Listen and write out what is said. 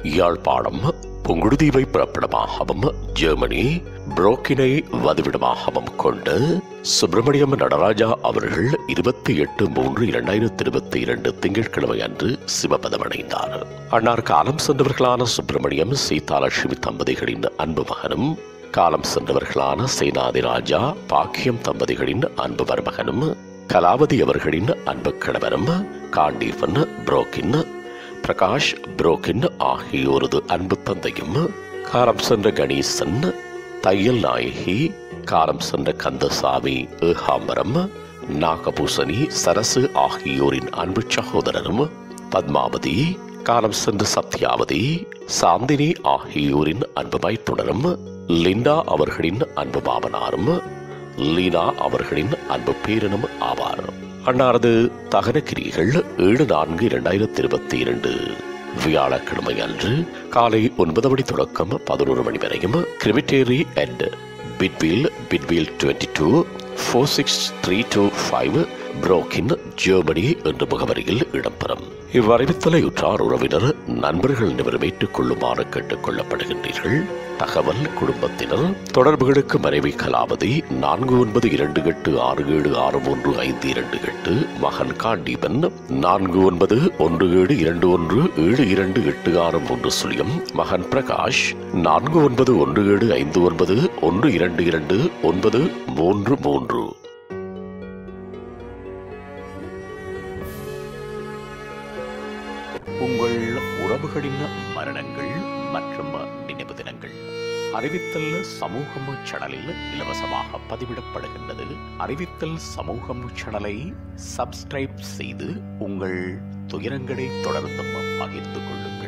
Yazhpanam புங்குடுதீவை பிறப்பிடமாகவும் Germany புரோக்கினை வதிவிடமாகவும் கொண்டு சுப்பிரமணியம் நடராஜா அவர்கள் இருபத்தி எட்டு மூன்று இரண்டாயிரத்தி இருபத்தி இரண்டு திங்கட்கிழமை அன்று சிவபதமடைந்தார் அன்னார் காலம் சென்றவர்களான சுப்பிரமணியம் சீதாலட்சுமி தம்பதிகளின் அன்பு மகனும் காலம் சென்றவர்களான சேனாதி ராஜா பாக்கியம் தம்பதிகளின் அன்பு மருமகனும் கலாவதி அவர்களின் அன்பு கணவரும் காண்டீவன் புரோக்கின் பிரகாஷ் புரோக்கின் ஆகியோரது அன்பு தந்தையும் காலம் சென்ற கணேசன் தையல் நாயகி காலம் சென்ற கந்தசாமி ஏகாம்பரம் நாகபூசணி சரசு ஆகியோரின் அன்பு சகோதரரும் பத்மாவதி காலம் சென்ற சத்யாவதி சாந்தினி ஆகியோரின் அன்பு மைத்துனரும் லிண்டா அவர்களின் அன்பு மாமனாரும் லீனா அவர்களின் அன்பு பேரனும் ஆவார் அன்னாரது தகனக்கிரிகள் ஏழு நான்கு இரண்டாயிரத்தி இருபத்தி இரண்டு வியாழக்கிழமை அன்று காலை ஒன்பது மணி தொடக்கம் பதினோரு மணி வரையும் கிரிமிட்டேரி அண்ட் பிட்வீல் பிட்வீல் twenty two four six three two five புரோக்கின் ஜெர்மனி என்ற முகவரியில் இடம்பெறும் இவ்வறிவித்தலை உற்றார் உறவினர் நண்பர்கள் அனைவரும் ஏற்றுக் கொள்ளுமாறு கேட்டுக் கொள்ளப்படுகின்றீர்கள் தகவல் குடும்பத்தினர் தொடர்புகளுக்கு மனைவி கலாவதி நான்கு ஒன்பது இரண்டு எட்டு ஆறு ஏழு ஆறு மூன்று ஐந்து இரண்டு எட்டு மகன் காண்டீபன் நான்கு ஒன்பது ஒன்று ஏழு இரண்டு ஒன்று ஏழு இரண்டு எட்டு ஆறு மூன்று சுழியம் மகன் பிரகாஷ் நான்கு ஒன்பது ஒன்று ஏழு ஐந்து ஒன்பது ஒன்று இரண்டு இரண்டு ஒன்பது மூன்று மூன்று உங்கள் உறவுகளின் மரணங்கள் மற்றும் நினைவு தினங்கள் அறிவித்தல் சமூகம் சேனலில் இலவசமாக பதிவிடப்படுகின்றது அறிவித்தல் சமூகம் சேனலை சப்ஸ்கிரைப் செய்து உங்கள் துயரங்களை தொடர்ந்தும் பகிர்ந்து கொள்ளுங்கள்